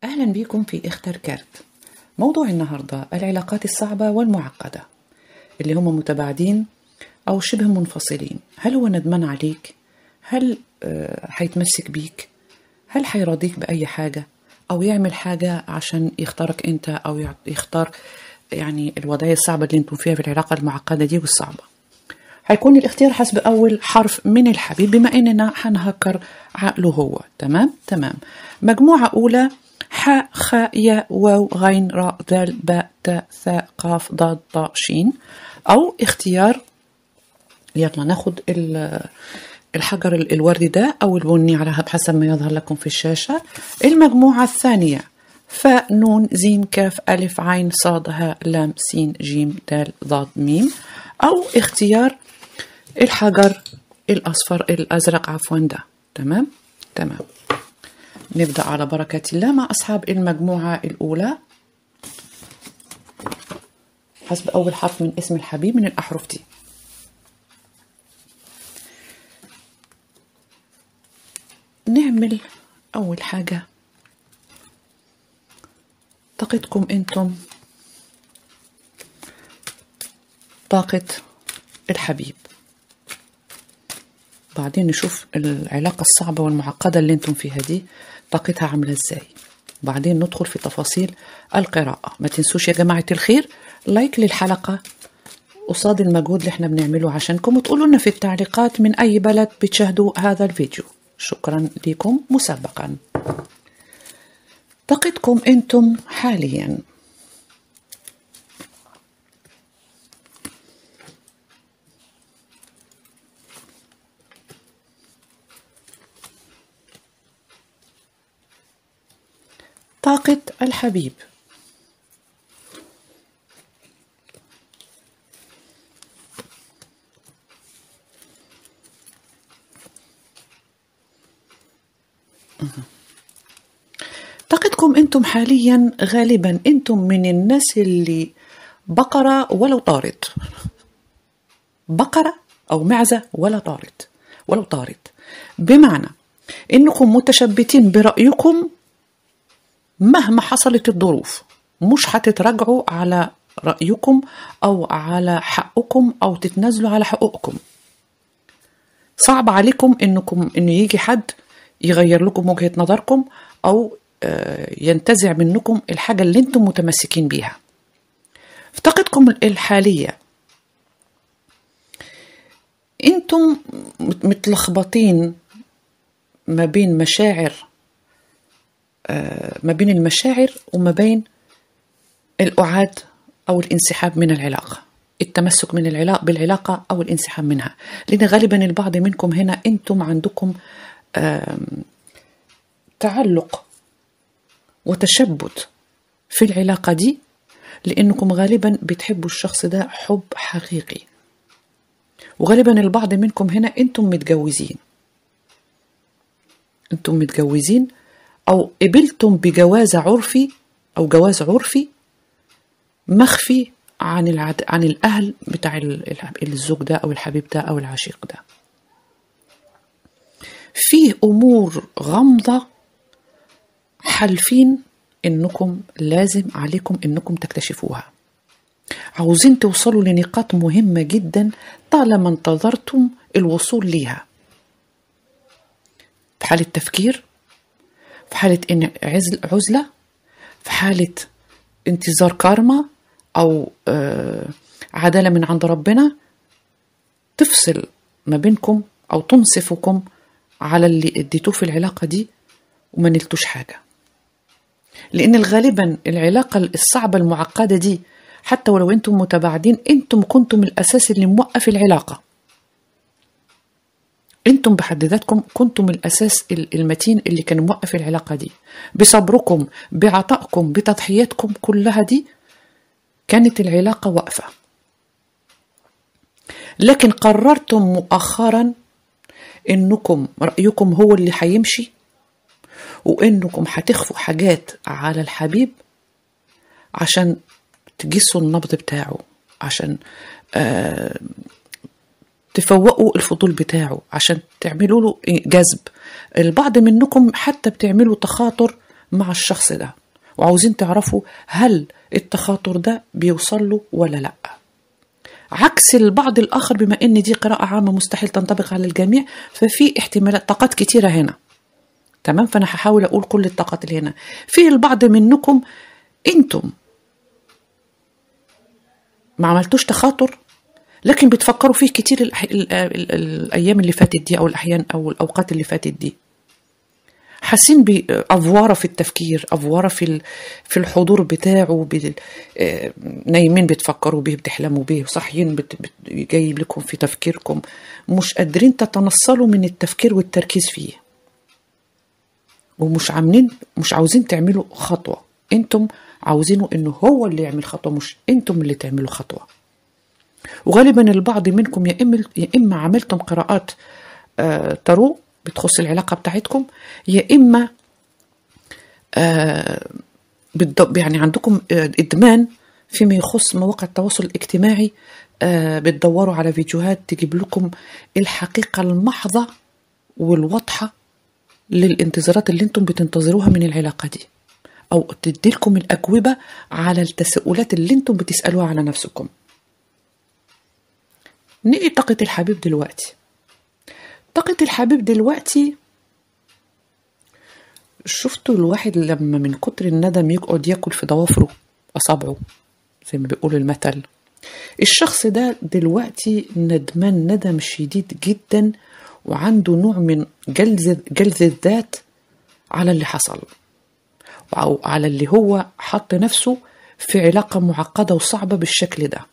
أهلا بكم في اختر كارت موضوع النهاردة العلاقات الصعبة والمعقدة اللي هم متباعدين أو شبه منفصلين هل هو ندمان عليك؟ هل آه، حيتمسك بيك؟ هل حيرضيك بأي حاجة؟ أو يعمل حاجة عشان يختارك أنت أو يع- يختار يعني الوضعية الصعبة اللي انتم فيها في العلاقة المعقدة دي والصعبة هيكون الاختيار حسب أول حرف من الحبيب بما إننا هنهكر عقله هو تمام تمام مجموعة أولى ح خ يا واو غين راء ذال باء تاء ثاء قاف ضاد طاء شين أو اختيار يلا ناخد ال- الحجر ال- الوردي ده أو البني على حسب ما يظهر لكم في الشاشة المجموعة الثانية فاء نون زين كاف ألف عين صاد هاء لام سين جيم دال ضاد ميم أو اختيار الحجر الأصفر الأزرق عفوا ده تمام تمام نبدأ على بركة الله مع أصحاب المجموعة الأولى حسب أول حرف من اسم الحبيب من الأحرف دي نعمل أول حاجة طاقتكم أنتم طاقة الحبيب بعدين نشوف العلاقة الصعبة والمعقدة اللي انتم فيها دي طاقتها عاملة ازاي بعدين ندخل في تفاصيل القراءة ما تنسوش يا جماعة الخير لايك للحلقة قصاد المجهود اللي احنا بنعمله عشانكم وتقولوا لنا في التعليقات من أي بلد بتشاهدوا هذا الفيديو شكرا لكم مسبقا طاقتكم انتم حاليا طاقة الحبيب طاقتكم انتم حاليا غالبا انتم من الناس اللي بقرة ولو طارت بقرة أو معزة ولا طارت ولو طارت بمعنى إنكم متشبتين برأيكم مهما حصلت الظروف مش هتتراجعوا على رأيكم أو على حقكم أو تتنازلوا على حقوقكم صعب عليكم إنكم إنه يجي حد يغير لكم وجهة نظركم أو آه، ينتزع منكم الحاجة اللي انتم متمسكين بيها في طاقتكم الحالية انتم مت- متلخبطين ما بين مشاعر ما بين المشاعر وما بين الأعاد أو الانسحاب من العلاقة التمسك من العلاقة بالعلاقة أو الانسحاب منها لأن غالبا البعض منكم هنا أنتم عندكم آم، تعلق وتشبت في العلاقة دي لأنكم غالبا بتحبوا الشخص ده حب حقيقي وغالبا البعض منكم هنا أنتم متجوزين أنتم متجوزين أو قبلتم بجواز عرفي أو جواز عرفي مخفي عن العد... عن الأهل بتاع ال- ال- الزوج ده أو الحبيب ده أو العشيق ده فيه أمور غامضة حالفين إنكم لازم عليكم إنكم تكتشفوها عاوزين توصلوا لنقاط مهمة جدا طالما انتظرتم الوصول ليها في حالة تفكير في حالة إن عزل عزلة في حالة انتظار كارما أو آه، عدالة من عند ربنا تفصل ما بينكم أو تنصفكم على اللي اديتوه في العلاقة دي وما نلتوش حاجة لأن غالبا العلاقة الصعبة المعقدة دي حتى ولو أنتم متباعدين أنتم كنتم الأساس اللي موقف العلاقة انتم بحد ذاتكم كنتم الاساس ال- المتين اللي كان موقف العلاقه دي بصبركم بعطائكم بتضحياتكم كلها دي كانت العلاقه واقفه لكن قررتم مؤخرا انكم رايكم هو اللي هيمشي وانكم هتخفوا حاجات على الحبيب عشان تجسوا النبض بتاعه عشان آه تفوقوا الفضول بتاعه عشان تعملوا له جذب البعض منكم حتى بتعملوا تخاطر مع الشخص ده وعاوزين تعرفوا هل التخاطر ده بيوصل له ولا لأ عكس البعض الآخر بما إن دي قراءة عامة مستحيل تنطبق على الجميع ففي احتمالات طاقات كتيرة هنا تمام فأنا هحاول أقول كل الطاقات اللي هنا في البعض منكم أنتم ما عملتوش تخاطر لكن بتفكروا فيه كتير الأح... ال... ال... الأيام اللي فاتت دي أو الأحيان أو الأوقات اللي فاتت دي حاسين بأفوارة في التفكير أفوارة في ال- في الحضور بتاعه بال- آه، نايمين بتفكروا بيه بتحلموا بيه صاحيين بت- بت- جايب لكم في تفكيركم مش قادرين تتنصلوا من التفكير والتركيز فيه ومش عاملين مش عاوزين تعملوا خطوة انتم عاوزينه انه هو اللي يعمل خطوة مش انتم اللي تعملوا خطوة وغالبا البعض منكم يا اما يا اما عملتم قراءات آه، تارو بتخص العلاقة بتاعتكم يا اما آه، بالض- يعني عندكم آه، ادمان فيما يخص مواقع التواصل الاجتماعي آه، بتدوروا على فيديوهات تجيب لكم الحقيقة المحضة والواضحة للانتظارات اللي انتم بتنتظروها من العلاقة دي او تديلكم الاجوبة على التساؤلات اللي انتم بتسألوها على نفسكم نيجي طاقة الحبيب دلوقتي طاقة الحبيب دلوقتي شفتوا الواحد لما من كتر الندم يقعد ياكل في ضوافره أصابعه زي ما بيقول المثل الشخص ده دلوقتي ندمان ندم شديد جدا وعنده نوع من جلد جلد الذات على اللي حصل أو على اللي هو حط نفسه في علاقة معقدة وصعبة بالشكل ده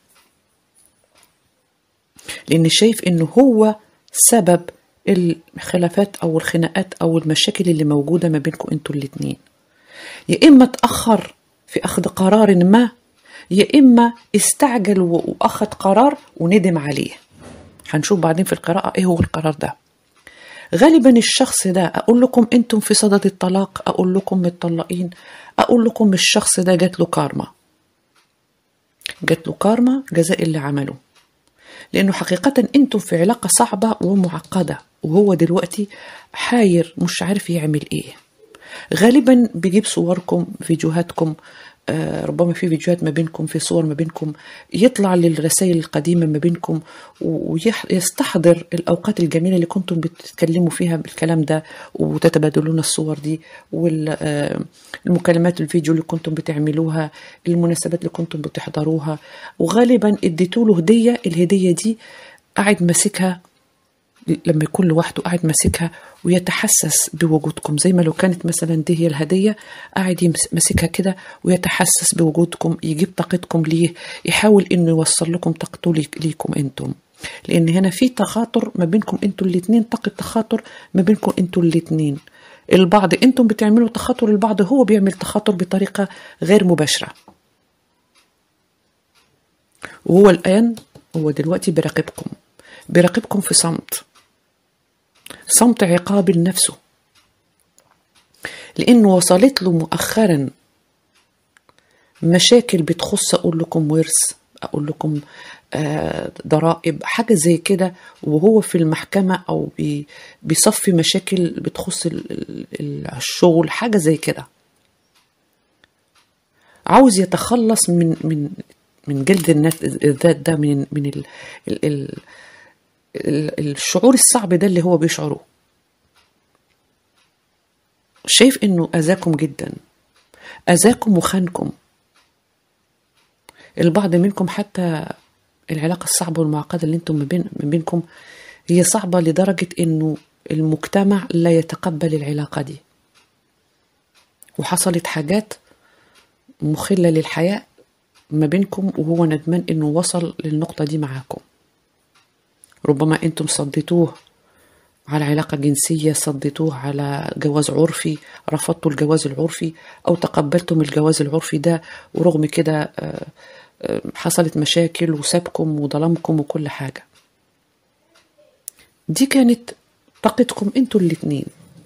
لأن شايف إنه هو سبب الخلافات أو الخناقات أو المشاكل اللي موجودة ما بينكم انتوا الاتنين يا إما تأخر في أخذ قرار ما يا إما استعجل و- وأخذ قرار وندم عليه هنشوف بعدين في القراءة إيه هو القرار ده غالبا الشخص ده أقول لكم أنتم في صدد الطلاق أقول لكم متطلقين أقول لكم الشخص ده جات له كارما جات له كارما جزاء اللي عمله لأنه حقيقة أنتم في علاقة صعبة ومعقدة وهو دلوقتي حاير مش عارف يعمل إيه غالبا بيجيب صوركم فيديوهاتكم آه، ربما في فيديوهات ما بينكم في صور ما بينكم يطلع للرسائل القديمة ما بينكم ويستحضر الأوقات الجميلة اللي كنتم بتتكلموا فيها بالكلام ده وتتبادلون الصور دي والمكالمات الفيديو اللي كنتم بتعملوها المناسبات اللي كنتم بتحضروها وغالبا اديتوا له هدية الهدية دي قاعد ماسكها لما يكون لوحده قاعد ماسكها ويتحسس بوجودكم زي ما لو كانت مثلا دي هي الهدية قاعد يمس- ماسكها كده ويتحسس بوجودكم يجيب طاقتكم ليه يحاول انه يوصل لكم طاقته ليك- ليكم انتم لان هنا في تخاطر ما بينكم انتوا الاتنين طاقة تخاطر ما بينكم انتوا الاتنين البعض انتم بتعملوا تخاطر البعض هو بيعمل تخاطر بطريقة غير مباشرة وهو الآن هو دلوقتي بيراقبكم بيراقبكم في صمت صمت عقاب لنفسه لأنه وصلت له مؤخرا مشاكل بتخص أقول لكم ورث أقول لكم آه، ضرائب حاجة زي كده وهو في المحكمة أو بي- بيصفي مشاكل بتخص ال- ال- ال- الشغل حاجة زي كده عاوز يتخلص من من من جلد النت- الذات ده من من ال ال ال ال- الشعور الصعب ده اللي هو بيشعره شايف انه اذاكم جدا اذاكم وخانكم البعض منكم حتى العلاقة الصعبة والمعقدة اللي انتم ما بين ما بينكم هي صعبة لدرجة انه المجتمع لا يتقبل العلاقة دي وحصلت حاجات مخلة للحياة ما بينكم وهو ندمان انه وصل للنقطة دي معاكم ربما انتم صديتوه على علاقة جنسية صديتوه على جواز عرفي رفضتوا الجواز العرفي أو تقبلتم الجواز العرفي ده ورغم كده آه، آه، حصلت مشاكل وسابكم وظلمكم وكل حاجة دي كانت طاقتكم انتوا الاتنين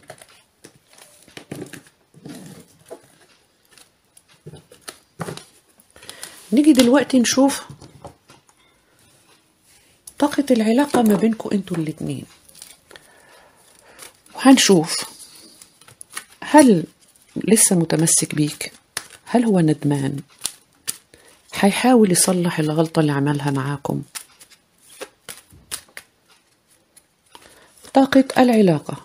نيجي دلوقتي نشوف طاقة العلاقة ما بينكم انتوا الاتنين وهنشوف هل لسه متمسك بيك هل هو ندمان حيحاول يصلح الغلطة اللي عملها معاكم طاقة العلاقة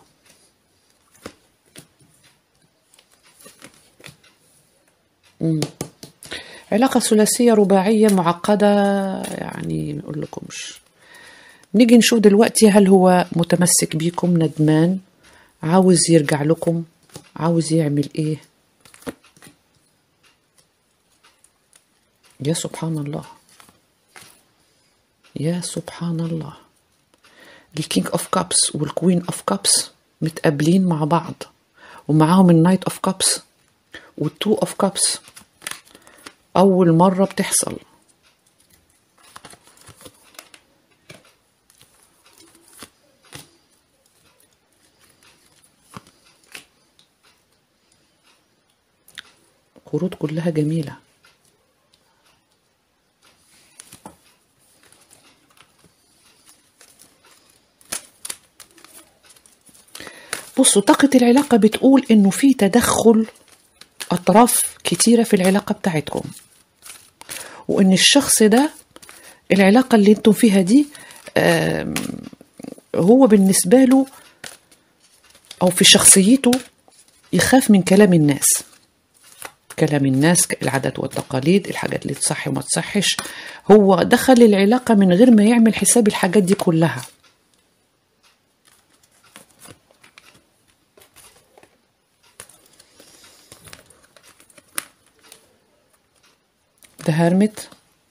مم. علاقة ثلاثية رباعية معقدة يعني ما أقول لكمش نيجي نشوف دلوقتي هل هو متمسك بيكم ندمان عاوز يرجع لكم عاوز يعمل ايه يا سبحان الله يا سبحان الله الكينج اوف كابس والكوين اوف كابس متقابلين مع بعض ومعاهم النايت اوف كابس والتو اوف كابس اول مره بتحصل قروض كلها جميله بصوا طاقة العلاقة بتقول إنه في تدخل أطراف كتيرة في العلاقة بتاعتكم وإن الشخص ده العلاقة اللي انتم فيها دي آم، هو بالنسبة له أو في شخصيته يخاف من كلام الناس كلام الناس العادات والتقاليد الحاجات اللي تصح وما تصحش هو دخل العلاقة من غير ما يعمل حساب الحاجات دي كلها The Hermit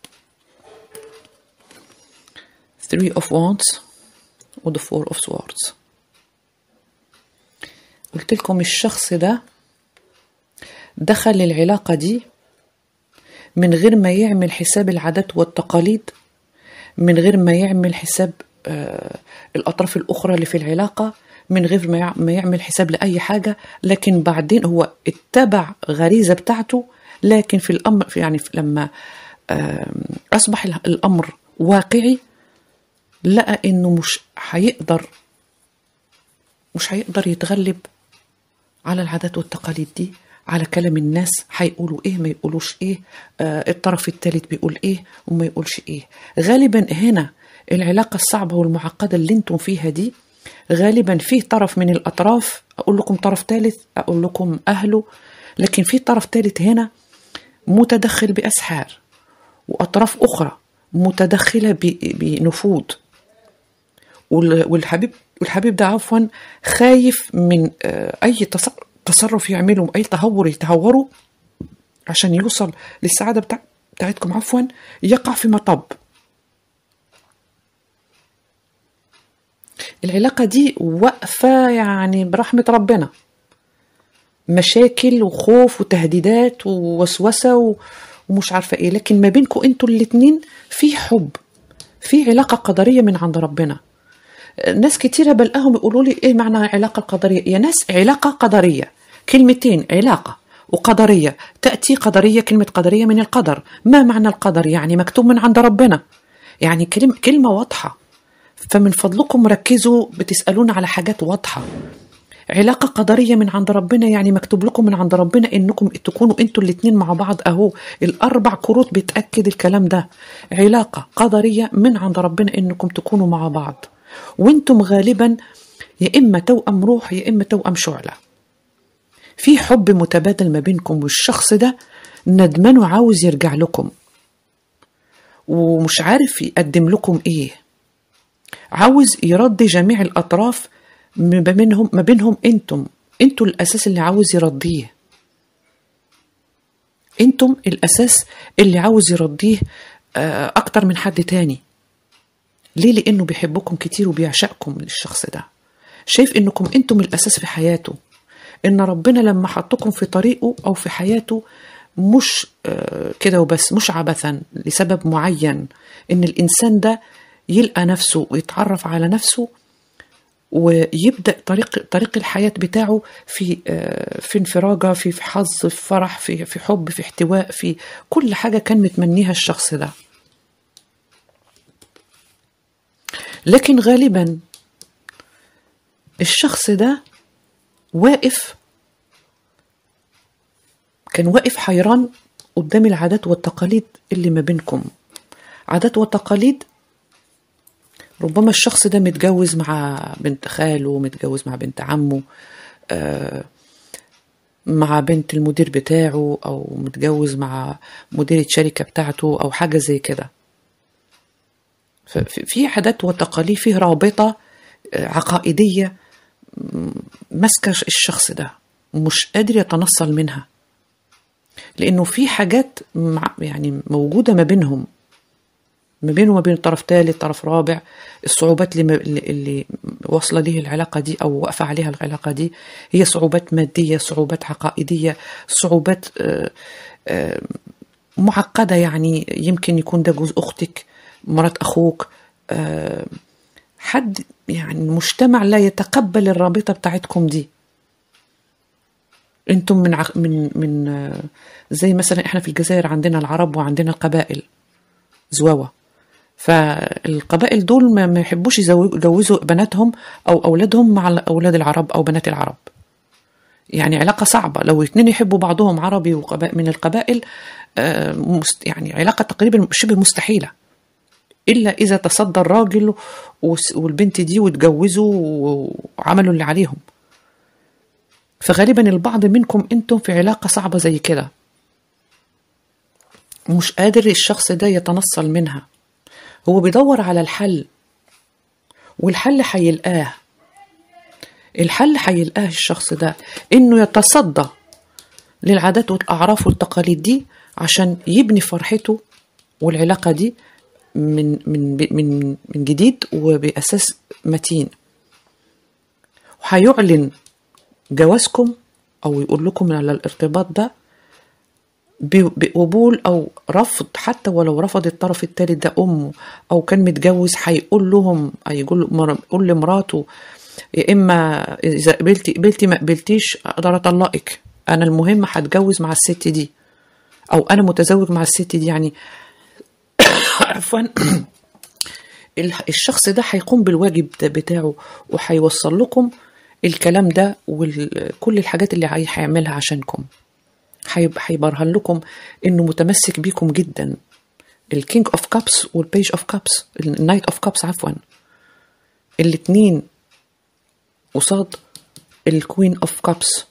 Three of Wands و The Four of Swords قلت لكم الشخص ده دخل العلاقة دي من غير ما يعمل حساب العادات والتقاليد من غير ما يعمل حساب آه، الأطراف الأخرى اللي في العلاقة من غير ما يع- ما يعمل حساب لأي حاجة لكن بعدين هو اتبع غريزة بتاعته لكن في الأمر في- يعني في- لما آم، أصبح ال- الأمر واقعي لقى إنه مش هيقدر مش هيقدر يتغلب على العادات والتقاليد دي على كلام الناس هيقولوا ايه ما يقولوش ايه آه الطرف الثالث بيقول ايه وما يقولش ايه غالبا هنا العلاقة الصعبة والمعقدة اللي انتم فيها دي غالبا فيه طرف من الأطراف أقول لكم طرف ثالث أقول لكم أهله لكن في طرف ثالث هنا متدخل بأسحار وأطراف أخرى متدخلة ب- بنفوذ وال- والحبيب والحبيب ده عفوا خايف من آه، اي تص- تصرف يعمله اي تهور يتهوروا عشان يوصل للسعاده بتاع بتاعتكم عفوا يقع في مطب العلاقه دي واقفه يعني برحمه ربنا مشاكل وخوف وتهديدات ووسوسه و- ومش عارفه ايه لكن ما بينكم انتوا الاتنين في حب في علاقه قدريه من عند ربنا ناس كتيرة بلقاهم يقولوا لي ايه معنى علاقة قدرية يا ناس علاقة قدرية كلمتين علاقة وقدرية تأتي قدرية كلمة قدرية من القدر ما معنى القدر يعني مكتوب من عند ربنا يعني كلمة, كلمة واضحة فمن فضلكم ركزوا بتسألون على حاجات واضحة علاقة قدرية من عند ربنا يعني مكتوب لكم من عند ربنا انكم تكونوا انتوا الاتنين مع بعض اهو الاربع كروت بتأكد الكلام ده علاقة قدرية من عند ربنا انكم تكونوا مع بعض وانتم غالبا يا اما توأم روح يا اما توأم شعلة في حب متبادل ما بينكم والشخص ده ندمان وعاوز يرجع لكم ومش عارف يقدم لكم ايه عاوز يرضي جميع الاطراف ما بينهم ما بينهم انتم انتوا الاساس اللي عاوز يرضيه انتم الاساس اللي عاوز يرضيه آه، اكتر من حد تاني ليه لانه بيحبكم كتير وبيعشقكم الشخص ده شايف انكم انتم الاساس في حياته ان ربنا لما حطكم في طريقه او في حياته مش آه، كده وبس مش عبثا لسبب معين ان الانسان ده يلقى نفسه ويتعرف على نفسه ويبدا طريق طريق الحياه بتاعه في آه، في انفراجه في في حظ في فرح في في حب في احتواء في كل حاجه كان متمنيها الشخص ده لكن غالبا الشخص ده واقف كان واقف حيران قدام العادات والتقاليد اللي ما بينكم عادات وتقاليد ربما الشخص ده متجوز مع بنت خاله متجوز مع بنت عمه آه، مع بنت المدير بتاعه او متجوز مع مديرة شركة بتاعته او حاجة زي كده ففي في عادات وتقاليد فيه رابطة آه، عقائدية م- ماسكة الشخص ده مش قادر يتنصل منها لانه في حاجات مع يعني موجودة ما بينهم ما بينه وما بين طرف ثالث طرف رابع الصعوبات اللي, اللي اللي واصلة ليه العلاقة دي أو واقفة عليها العلاقة دي هي صعوبات مادية صعوبات عقائدية صعوبات آه، آه، معقدة يعني يمكن يكون ده جوز أختك مرات أخوك آه، حد يعني المجتمع لا يتقبل الرابطة بتاعتكم دي انتم من عق... من من آه، زي مثلا احنا في الجزائر عندنا العرب وعندنا القبائل زواوة فالقبائل دول ما ما يحبوش يزو- يجوزوا بناتهم او اولادهم مع اولاد العرب او بنات العرب يعني علاقة صعبة لو اتنين يحبوا بعضهم عربي وقبائل من القبائل آه، مست- يعني علاقة تقريبا شبه مستحيلة إلا إذا تصدى الراجل وس- والبنت دي واتجوزوا وعملوا اللي عليهم فغالبا البعض منكم انتم في علاقة صعبة زي كده مش قادر الشخص ده يتنصل منها هو بيدور على الحل والحل هيلقاه الحل هيلقاه الشخص ده انه يتصدى للعادات والاعراف والتقاليد دي عشان يبني فرحته والعلاقة دي من من من من جديد وبأساس متين وهيعلن جوازكم او يقول لكم على الارتباط ده ب- بقبول او رفض حتى ولو رفض الطرف الثالث ده امه او كان متجوز هيقول لهم هيقول مر- يقول لمراته يا اما اذا قبلتي قبلتي ما قبلتيش اقدر اطلقك انا المهم هتجوز مع الست دي او انا متزوج مع الست دي يعني عفوا ال- الشخص ده هيقوم بالواجب ده بتاعه وهيوصل لكم الكلام ده وكل الحاجات اللي هي- هيعملها عشانكم هيب- هيبرهن لكم انه متمسك بيكم جدا الكينج اوف كابس والبيج اوف كابس النايت اوف كابس عفوا الاتنين قصاد الكوين اوف كابس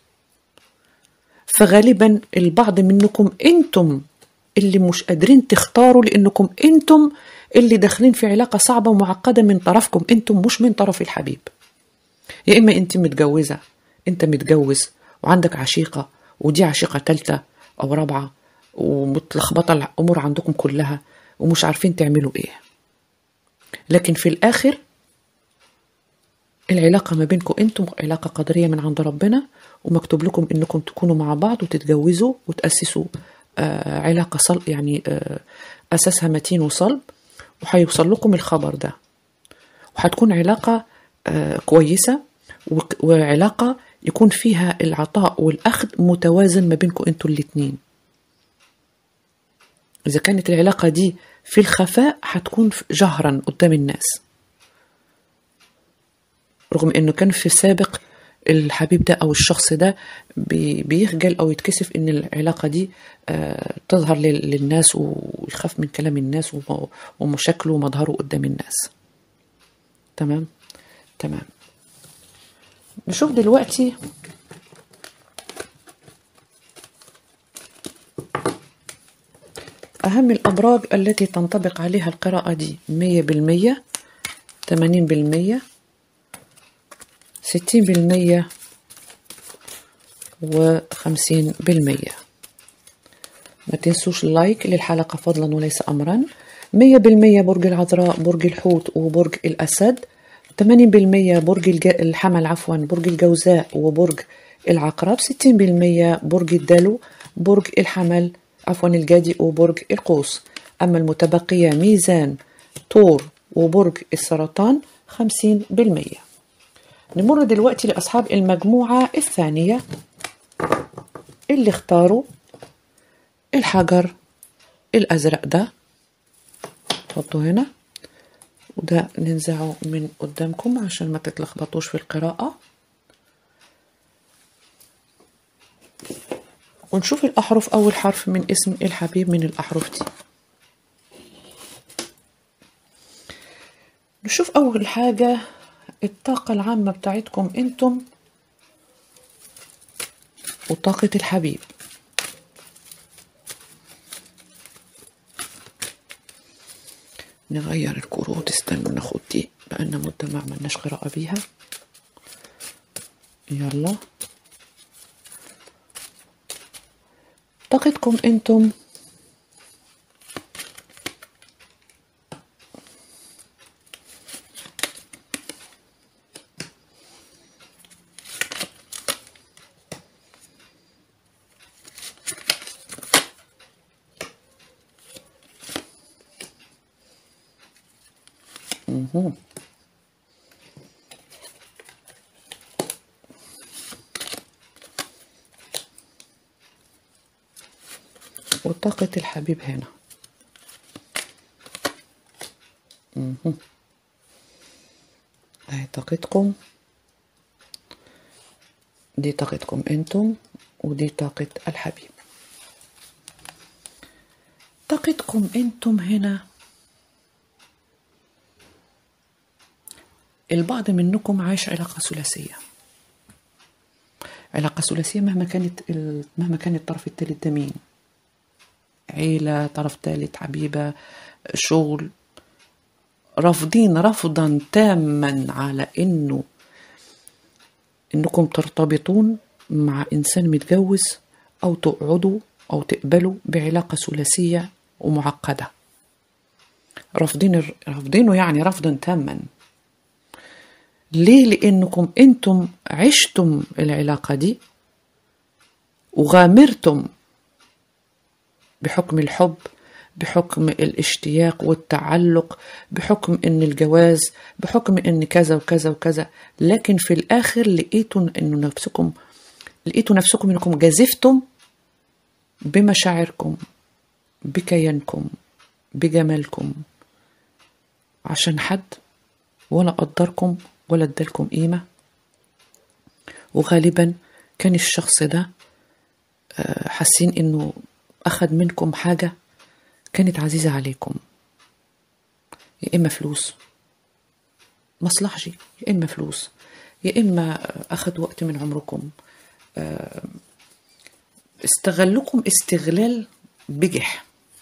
فغالبا البعض منكم انتم اللي مش قادرين تختاروا لانكم انتم اللي داخلين في علاقة صعبة ومعقدة من طرفكم انتم مش من طرف الحبيب يا اما انت متجوزة انت متجوز وعندك عشيقة ودي عشيقة تالتة او رابعة ومتلخبطة الامور عندكم كلها ومش عارفين تعملوا ايه لكن في الاخر العلاقة ما بينكم انتم علاقة قدرية من عند ربنا ومكتوب لكم انكم تكونوا مع بعض وتتجوزوا وتأسسوا آه علاقة صلب يعني آه أساسها متين وصلب وهيوصل لكم الخبر ده وهتكون علاقة آه كويسة وك- وعلاقة يكون فيها العطاء والأخذ متوازن ما بينكم انتوا الاتنين إذا كانت العلاقة دي في الخفاء هتكون في- جهرا قدام الناس رغم انه كان في السابق الحبيب ده او الشخص ده بي- بيخجل او يتكسف ان العلاقه دي آه، تظهر لل- للناس ويخاف من كلام الناس وم- ومشاكله ومظهره قدام الناس تمام تمام نشوف دلوقتي أهم الأبراج التي تنطبق عليها القراءة دي مية بالمية تمانين بالمية ستين بالمية وخمسين بالمية ما تنسوش اللايك للحلقة فضلا وليس أمرا مية بالمية برج العذراء برج الحوت وبرج الأسد تمانين بالمية برج الج... الحمل عفوا برج الجوزاء وبرج العقرب ستين بالمية برج الدلو برج الحمل عفوا الجدي وبرج القوس أما المتبقية ميزان طور وبرج السرطان خمسين بالمية نمر دلوقتي لأصحاب المجموعة الثانية اللي اختاروا الحجر الأزرق ده حطه هنا وده ننزعه من قدامكم عشان ما تتلخبطوش في القراءة ونشوف الأحرف أول حرف من اسم الحبيب من الأحرف دي نشوف أول حاجة الطاقة العامة بتاعتكم انتم وطاقة الحبيب نغير الكروت استنوا ناخد دي بقالنا مدة ما عملناش قراءة بيها يلا طاقتكم انتم مهم. وطاقة الحبيب هنا مهم. اهي طاقتكم دي طاقتكم انتم ودي طاقة الحبيب طاقتكم انتم هنا البعض منكم عايش علاقة ثلاثية علاقة ثلاثية مهما كانت ال- مهما كان الطرف الثالث ده مين عيلة طرف ثالث حبيبة شغل رافضين رفضا تاما على انه انكم ترتبطون مع انسان متجوز او تقعدوا او تقبلوا بعلاقة ثلاثية ومعقدة رافضين الر- رافضينه يعني رفضا تاما ليه لانكم انتم عشتم العلاقة دي وغامرتم بحكم الحب بحكم الاشتياق والتعلق بحكم ان الجواز بحكم ان كذا وكذا وكذا لكن في الاخر لقيتوا انه نفسكم لقيتوا نفسكم انكم جازفتم بمشاعركم بكيانكم بجمالكم عشان حد ولا قدركم ولا ادالكم قيمة وغالبا كان الشخص ده آه، حاسين انه اخد منكم حاجة كانت عزيزة عليكم يا اما فلوس مصلحجي يا اما فلوس يا اما اخد وقت من عمركم آه، استغلكم استغلال بجح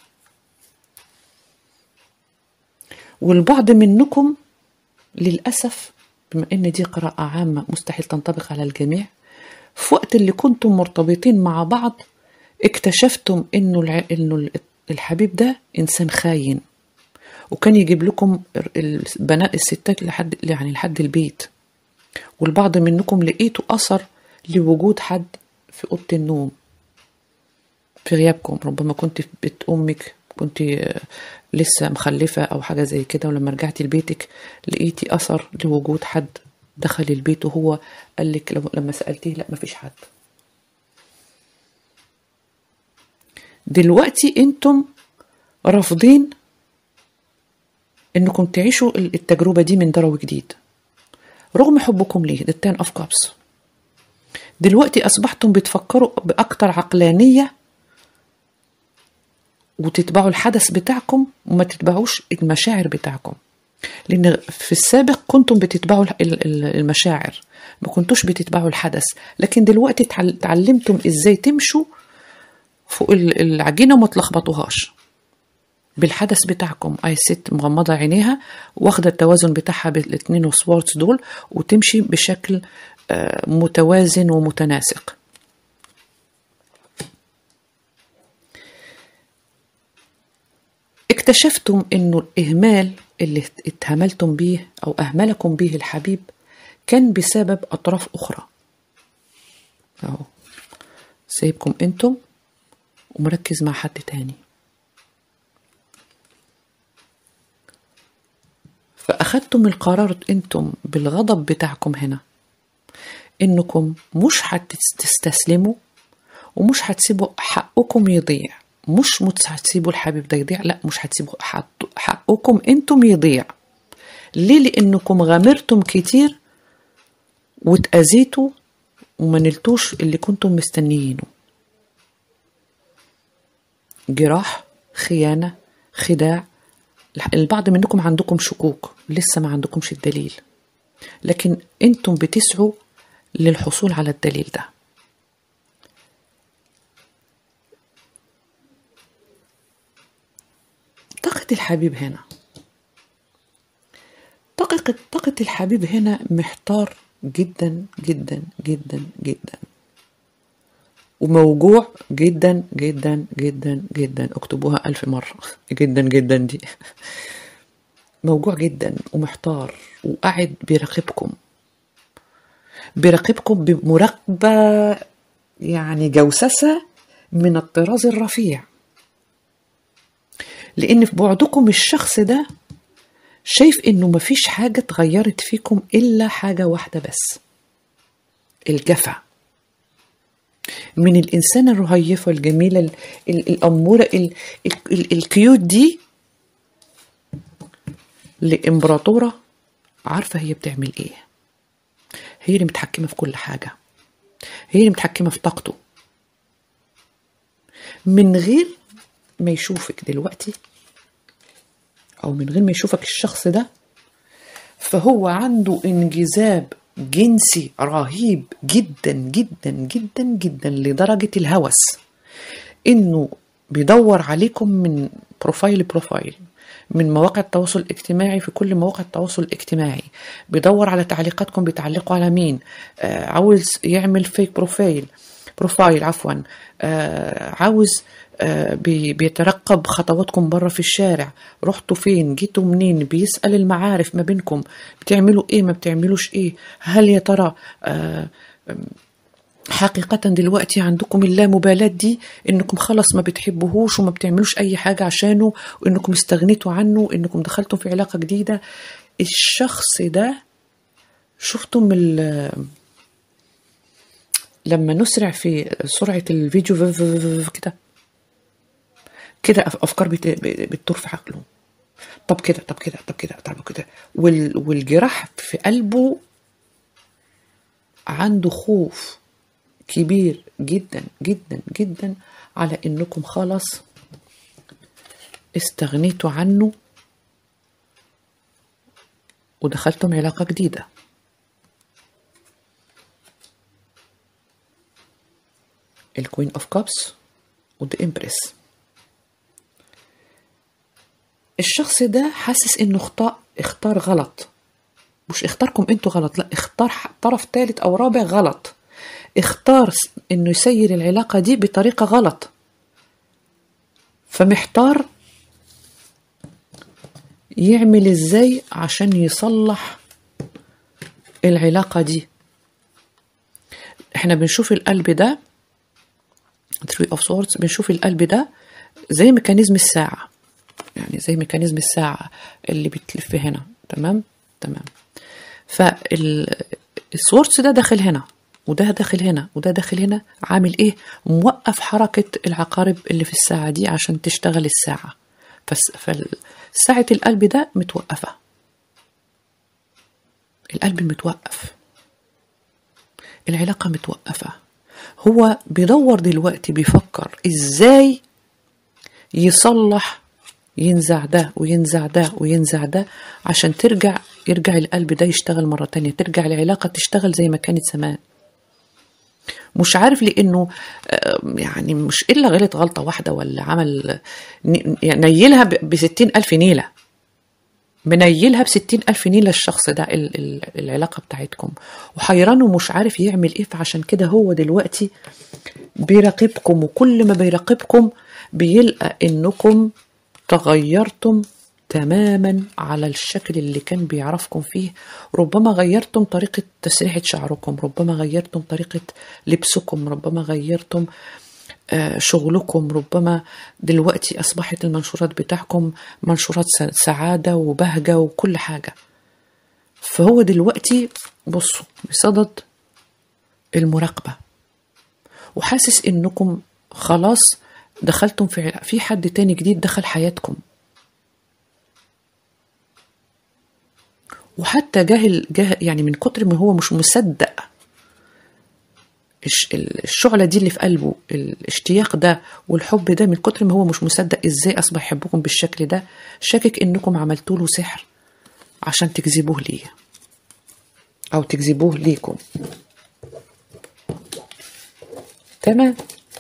والبعض منكم للأسف بما إن دي قراءة عامة مستحيل تنطبق على الجميع في وقت اللي كنتم مرتبطين مع بعض اكتشفتم إنه الع... إنه الحبيب ده إنسان خاين وكان يجيب لكم البنات الستات لحد يعني لحد البيت والبعض منكم لقيتوا أثر لوجود حد في أوضة النوم في غيابكم ربما كنت في بيت أمك كنت لسه مخلفة أو حاجة زي كده ولما رجعتي لبيتك لقيتي أثر لوجود حد دخل البيت وهو قال لك لو- لما سألتيه لا مفيش حد دلوقتي انتم رافضين انكم تعيشوا التجربة دي من درو جديد رغم حبكم ليه ده التان اوف كابس دلوقتي اصبحتم بتفكروا باكتر عقلانية وتتبعوا الحدث بتاعكم وما تتبعوش المشاعر بتاعكم لان في السابق كنتم بتتبعوا ال- ال- المشاعر ما كنتوش بتتبعوا الحدث لكن دلوقتي اتعل- اتعلمتم ازاي تمشوا فوق ال- العجينه وما تلخبطوهاش بالحدث بتاعكم اي ست مغمضه عينيها واخده التوازن بتاعها بالاثنين سبورتس دول وتمشي بشكل آه، متوازن ومتناسق اكتشفتم انه الاهمال اللي اتهملتم بيه او اهملكم بيه الحبيب كان بسبب اطراف اخرى اهو سايبكم انتم ومركز مع حد تاني فاخدتم القرار انتم بالغضب بتاعكم هنا انكم مش هتستسلموا ومش هتسيبوا حقكم يضيع مش مش هتسيبوا الحبيب ده يضيع لا مش هتسيبوا حق- حقكم انتم يضيع ليه لانكم غامرتم كتير واتأذيتوا وما نلتوش اللي كنتم مستنيينه جراح خيانة خداع البعض منكم عندكم شكوك لسه ما عندكمش الدليل لكن انتم بتسعوا للحصول على الدليل ده طاقة الحبيب هنا طاقة طاقة الحبيب هنا محتار جدا جدا جدا جدا وموجوع جدا جدا جدا جدا اكتبوها ألف مرة جدا جدا دي موجوع جدا ومحتار وقاعد بيراقبكم بيراقبكم بمراقبة يعني جوسسة من الطراز الرفيع لأن في بعدكم الشخص ده شايف إنه مفيش حاجة اتغيرت فيكم إلا حاجة واحدة بس الجفا من الإنسانة الرهيفة الجميلة ال- ال- الأمورة ال- ال- ال- الكيوت دي لإمبراطورة عارفة هي بتعمل إيه هي اللي متحكمة في كل حاجة هي اللي متحكمة في طاقته من غير ما يشوفك دلوقتي أو من غير ما يشوفك الشخص ده فهو عنده انجذاب جنسي رهيب جدا جدا جدا جدا لدرجة الهوس انه بيدور عليكم من بروفايل بروفايل من مواقع التواصل الاجتماعي في كل مواقع التواصل الاجتماعي بيدور على تعليقاتكم بيتعلقوا على مين آه عاوز يعمل فيك بروفايل بروفايل عفوا آه عاوز آه بي- بيترقب خطواتكم بره في الشارع رحتوا فين جيتوا منين بيسأل المعارف ما بينكم بتعملوا ايه ما بتعملوش ايه هل يا ترى آه حقيقة دلوقتي عندكم اللامبالاة دي انكم خلاص ما بتحبوهوش وما بتعملوش اي حاجة عشانه وانكم استغنيتوا عنه وانكم دخلتم في علاقة جديدة الشخص ده شفتم ال- لما نسرع في سرعة الفيديو في- في- في- في- كده كده أف- افكار بت- بتدور في عقله طب كده طب كده طب كده طب كده وال- والجراح في قلبه عنده خوف كبير جدا جدا جدا على انكم خلاص استغنيتوا عنه ودخلتم علاقة جديدة الكوين اوف كابس والدي امبريس الشخص ده حاسس انه اختار اختار غلط مش اختاركم انتوا غلط لا اختار ح- طرف ثالث او رابع غلط اختار س- انه يسير العلاقة دي بطريقة غلط فمحتار يعمل ازاي عشان يصلح العلاقة دي احنا بنشوف القلب ده three of swords بنشوف القلب ده زي ميكانيزم الساعة يعني زي ميكانيزم الساعة اللي بتلف هنا تمام تمام فالسورس ده داخل هنا وده داخل هنا وده داخل هنا عامل ايه موقف حركة العقارب اللي في الساعة دي عشان تشتغل الساعة فس- فساعة القلب ده متوقفة القلب متوقف العلاقة متوقفة هو بيدور دلوقتي بيفكر ازاي يصلح ينزع ده وينزع ده وينزع ده عشان ترجع يرجع القلب ده يشتغل مرة تانية ترجع العلاقة تشتغل زي ما كانت زمان مش عارف لانه آه، يعني مش الا غلط غلطه واحده ولا عمل ن- يعني نيلها ب 60 الف نيله منيلها ب 60 الف نيله الشخص ده ال- ال- العلاقه بتاعتكم وحيران ومش عارف يعمل ايه فعشان كده هو دلوقتي بيراقبكم وكل ما بيراقبكم بيلقى انكم تغيرتم تماما على الشكل اللي كان بيعرفكم فيه ربما غيرتم طريقة تسريحة شعركم ربما غيرتم طريقة لبسكم ربما غيرتم آه، شغلكم ربما دلوقتي أصبحت المنشورات بتاعكم منشورات س- سعادة وبهجة وكل حاجة فهو دلوقتي بصوا بصدد المراقبة وحاسس انكم خلاص دخلتم في في حد تاني جديد دخل حياتكم وحتى جاهل جاهل يعني من كتر ما هو مش مصدق الش- الشعلة دي اللي في قلبه الاشتياق ده والحب ده من كتر ما هو مش مصدق ازاي اصبح يحبكم بالشكل ده شاكك انكم عملتوا له سحر عشان تجذبوه ليه او تجذبوه ليكم تمام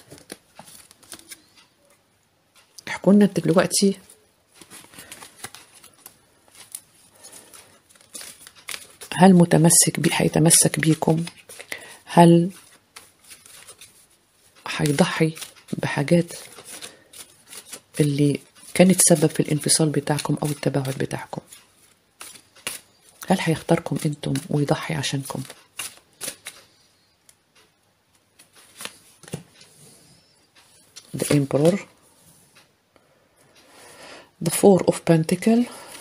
احكوا لنا انت دلوقتي هل متمسك بي هيتمسك بيكم هل هيضحي بحاجات اللي كانت سبب في الانفصال بتاعكم او التباعد بتاعكم هل هيختاركم انتم ويضحي عشانكم the emperor the four of pentacle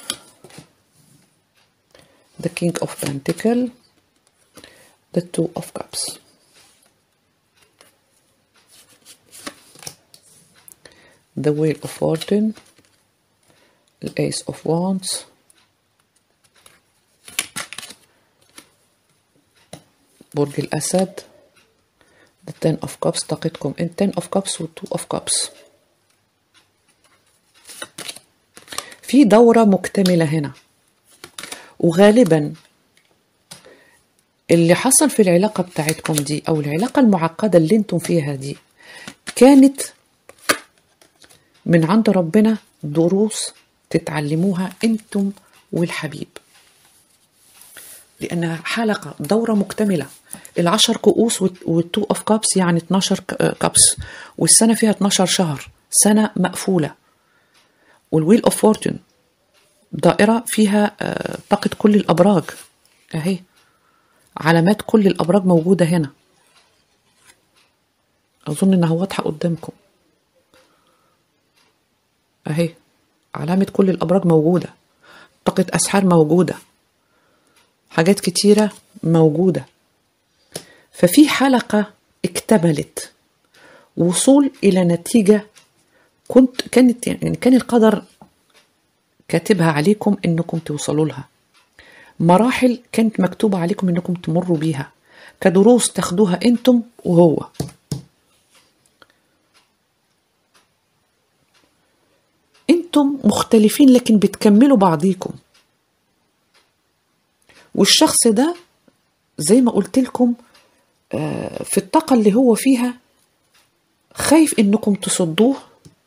the king of pentacle the two of cups the wheel of fortune the ace of wands برج الأسد the ten of cups طاقتكم in ten of cups و two of cups في دورة مكتملة هنا وغالبا اللي حصل في العلاقة بتاعتكم دي أو العلاقة المعقدة اللي انتم فيها دي كانت من عند ربنا دروس تتعلموها انتم والحبيب لأنها حلقة دورة مكتملة العشر كؤوس والتو اوف كابس يعني 12 كابس والسنة فيها 12 شهر سنة مقفولة والويل اوف فورتون دائرة فيها آه، طاقة كل الأبراج أهي علامات كل الأبراج موجودة هنا أظن إنها واضحة قدامكم أهي علامة كل الأبراج موجودة طاقة أسحار موجودة حاجات كتيرة موجودة ففي حلقة اكتملت وصول إلى نتيجة كنت كانت يعني كان القدر كاتبها عليكم إنكم توصلوا لها مراحل كانت مكتوبة عليكم إنكم تمروا بيها كدروس تاخدوها أنتم وهو أنتم مختلفين لكن بتكملوا بعضيكم والشخص ده زي ما قلت لكم آه، في الطاقة اللي هو فيها خايف انكم تصدوه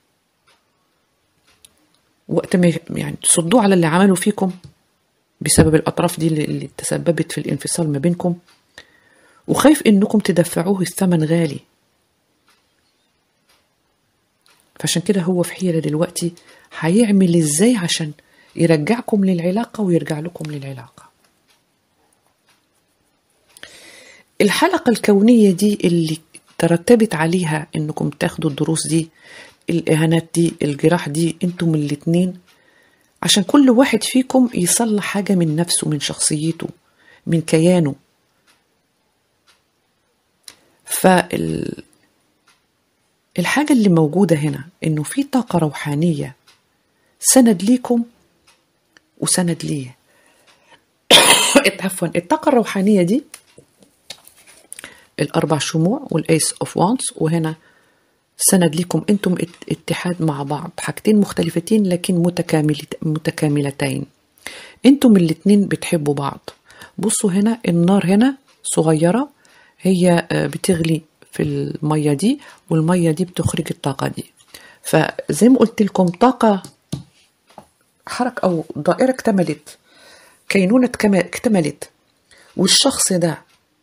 وقت ما يعني تصدوه على اللي عمله فيكم بسبب الأطراف دي اللي- اللي تسببت في الانفصال ما بينكم وخايف انكم تدفعوه الثمن غالي فعشان كده هو في حيرة دلوقتي هيعمل ازاي عشان يرجعكم للعلاقة ويرجع لكم للعلاقة الحلقة الكونية دي اللي ترتبت عليها انكم تاخدوا الدروس دي الاهانات دي الجراح دي انتم الاتنين عشان كل واحد فيكم يصلح حاجة من نفسه من شخصيته من كيانه فال الحاجة اللي موجودة هنا إنه في طاقة روحانية سند ليكم وسند ليه عفوا الطاقة الروحانية دي الأربع شموع والأيس أوف وانس وهنا سند ليكم أنتم ات- اتحاد مع بعض حاجتين مختلفتين لكن متكاملت متكاملتين أنتم الاتنين بتحبوا بعض بصوا هنا النار هنا صغيرة هي آه، بتغلي في المية دي والمية دي بتخرج الطاقة دي فزي ما قلت لكم طاقة حركة أو دائرة اكتملت كينونة كما- اكتملت والشخص ده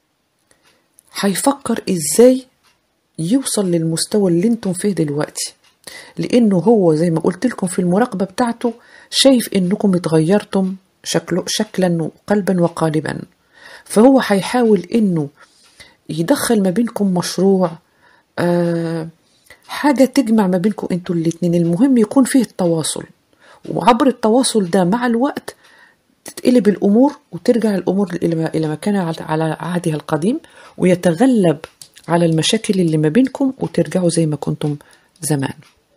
هيفكر ازاي يوصل للمستوى اللي انتم فيه دلوقتي لانه هو زي ما قلت لكم في المراقبة بتاعته شايف انكم اتغيرتم شكله شكلا وقلبا وقالبا فهو هيحاول انه يدخل ما بينكم مشروع آه حاجة تجمع ما بينكم انتوا الاتنين المهم يكون فيه التواصل وعبر التواصل ده مع الوقت تتقلب الأمور وترجع الأمور إلى ما- إلى ما كان على- على عهدها القديم ويتغلب على المشاكل اللي ما بينكم وترجعوا زي ما كنتم زمان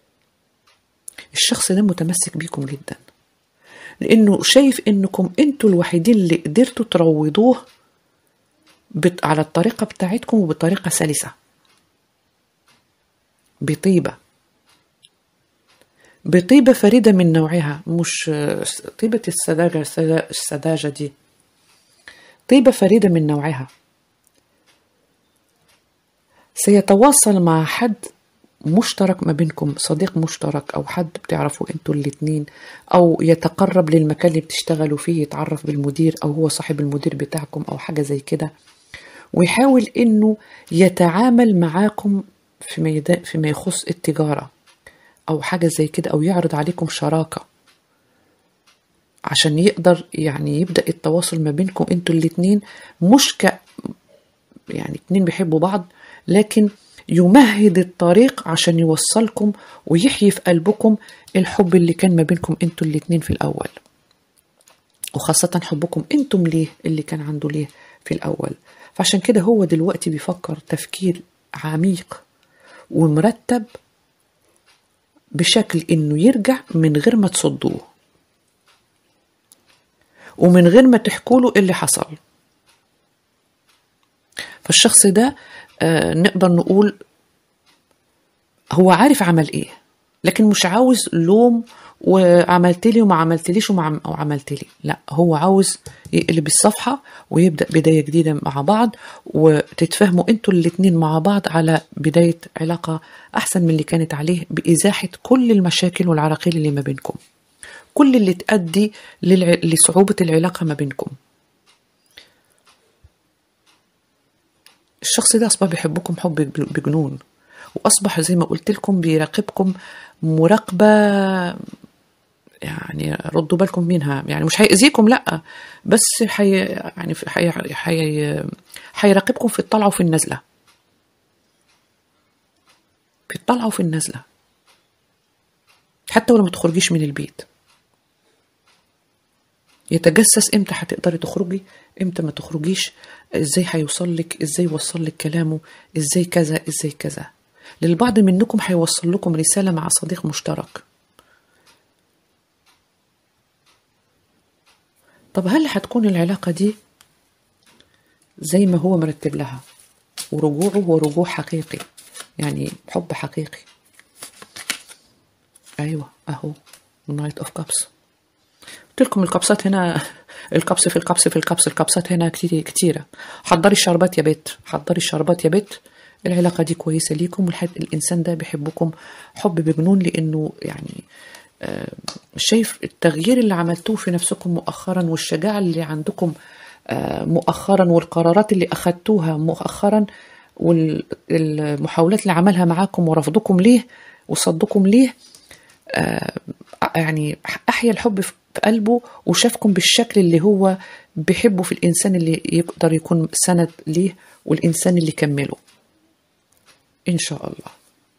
الشخص ده متمسك بيكم جدا لأنه شايف إنكم أنتوا الوحيدين اللي قدرتوا تروضوه بت- على الطريقة بتاعتكم وبطريقة سلسة بطيبة بطيبة فريدة من نوعها مش آه، طيبة السذاجة السذا- السذاجة دي طيبة فريدة من نوعها سيتواصل مع حد مشترك ما بينكم صديق مشترك او حد بتعرفوا انتوا الاتنين او يتقرب للمكان اللي بتشتغلوا فيه يتعرف بالمدير او هو صاحب المدير بتاعكم او حاجة زي كده ويحاول انه يتعامل معاكم فيما, يدا- فيما يخص التجارة او حاجة زي كده او يعرض عليكم شراكة عشان يقدر يعني يبدأ التواصل ما بينكم انتوا الاتنين مش ك يعني اتنين بيحبوا بعض لكن يمهد الطريق عشان يوصلكم ويحيي في قلبكم الحب اللي كان ما بينكم انتوا الاتنين في الأول وخاصة حبكم انتم ليه اللي كان عنده ليه في الأول فعشان كده هو دلوقتي بيفكر تفكير عميق ومرتب بشكل انه يرجع من غير ما تصدوه ومن غير ما تحكوا له اللي حصل فالشخص ده آه، نقدر نقول هو عارف عمل ايه لكن مش عاوز لوم وعملت لي وما عملتليش وما عم- أو عملت لي لا هو عاوز يقلب الصفحة ويبدأ بداية جديدة مع بعض وتتفاهموا انتوا الاتنين مع بعض على بداية علاقة أحسن من اللي كانت عليه بإزاحة كل المشاكل والعراقيل اللي ما بينكم كل اللي تؤدي للع... لصعوبة العلاقة ما بينكم الشخص ده أصبح بيحبكم حب بجنون وأصبح زي ما قلت لكم بيراقبكم مراقبة يعني ردوا بالكم منها يعني مش هيأذيكم لا بس حي يعني حي حي هيراقبكم في الطلعة وفي النزلة في الطلعة وفي النزلة حتى ولو ما تخرجيش من البيت يتجسس امتى هتقدري تخرجي امتى ما تخرجيش ازاي هيوصل لك ازاي يوصل لك كلامه ازاي كذا ازاي كذا للبعض منكم هيوصل لكم رسالة مع صديق مشترك طب هل هتكون العلاقة دي زي ما هو مرتب لها ورجوعه هو رجوع حقيقي يعني حب حقيقي ايوه اهو نايت اوف كابس قلت لكم الكبسات هنا الكبس في الكبس في الكبس الكبسات هنا كتير كتيرة حضري الشربات يا بيت حضري الشربات يا بيت العلاقة دي كويسة ليكم والحد الإنسان ده بيحبكم حب بجنون لأنه يعني آه، شايف التغيير اللي عملتوه في نفسكم مؤخرا والشجاعة اللي عندكم آه، مؤخرا والقرارات اللي أخدتوها مؤخرا والمحاولات اللي عملها معاكم ورفضكم ليه وصدكم ليه آه، يعني أحيا الحب في قلبه وشافكم بالشكل اللي هو بيحبه في الإنسان اللي يقدر يكون سند ليه والإنسان اللي يكمله إن شاء الله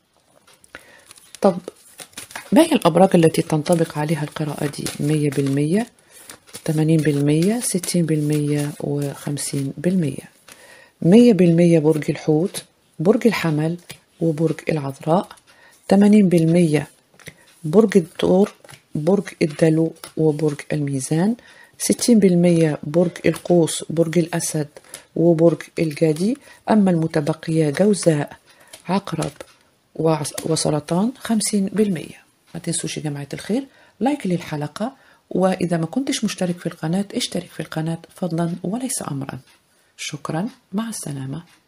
طب ما هي الأبراج التي تنطبق عليها القراءة دي مية بالمية تمانين بالمية ستين بالمية وخمسين بالمية مية بالمية برج الحوت برج الحمل وبرج العذراء تمانين بالمية برج الثور برج الدلو وبرج الميزان ستين بالمية برج القوس برج الأسد وبرج الجدي أما المتبقية جوزاء عقرب وعس- وسرطان خمسين بالمية ما تنسوش يا جماعة الخير لايك للحلقة وإذا ما كنتش مشترك في القناة اشترك في القناة فضلا وليس أمرا شكرا مع السلامة